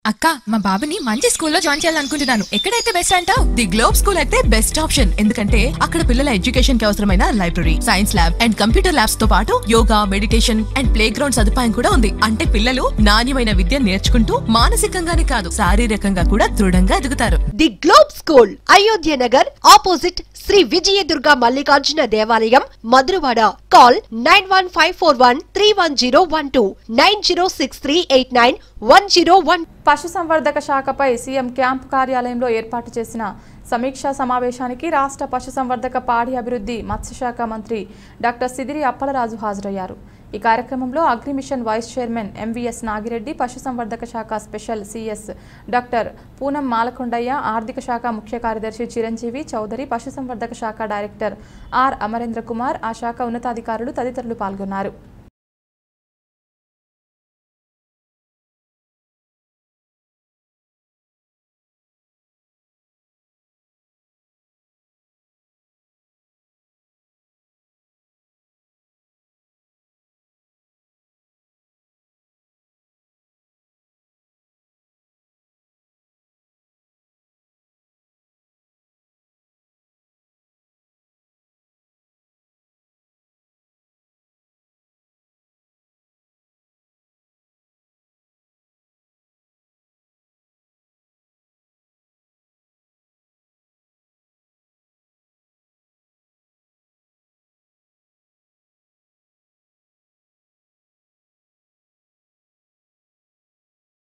అక్క మా బాబుని మంచి స్కూల్లో జాయిన్ చేయాలనుకుంటున్నాను ఎక్కడైతే బెస్ట్ అంటావు ది గ్లోబ్ స్కూల్ అయితే బెస్ట్ ఆప్షన్ ఎందుకంటే అక్కడ పిల్లల ఎడ్యుకేషన్ కి అవసరమైన library science lab and computer labs తో పాటు yoga meditation and play ground సదుపాయం కూడా ఉంది అంటే పిల్లలు నాణ్యమైన విద్య నేర్చుకుంటూ మానసికంగానే కాదు శారీరకంగా కూడా దృఢంగా ఎదుగుతారు the globe school Ayodhya Nagar opposite Sri Vijayadurga Mallikarjuna దేవాలయం Madhurawada call nine one five four one three one zero one two nine zero six three eight nine one zero one పశుసంవర్ధక శాఖపై సీఎం క్యాంపు కార్యాలయంలో ఏర్పాటు చేసిన సమీక్షా సమావేశానికి రాష్ట్ర పశుసంవర్ధక పాడి అభివృద్ధి మత్స్యశాఖ మంత్రి డాక్టర్ సిదిరి అప్పలరాజు హాజరయ్యారు ఈ కార్యక్రమంలో agri mission vice chairman MVS Nagireddy పశుసంవర్ధక శాఖ special CS doctor Poonam Malakondaiah ఆర్థిక శాఖ ముఖ్య కార్యదర్శి చిరంజీవి చౌదరి పశుసంవర్ధక శాఖ డైరెక్టర్ ఆర్ అమరేంద్ర కుమార్ ఆ శాఖ ఉన్నతాధికారులు తదితరులు పాల్గొన్నారు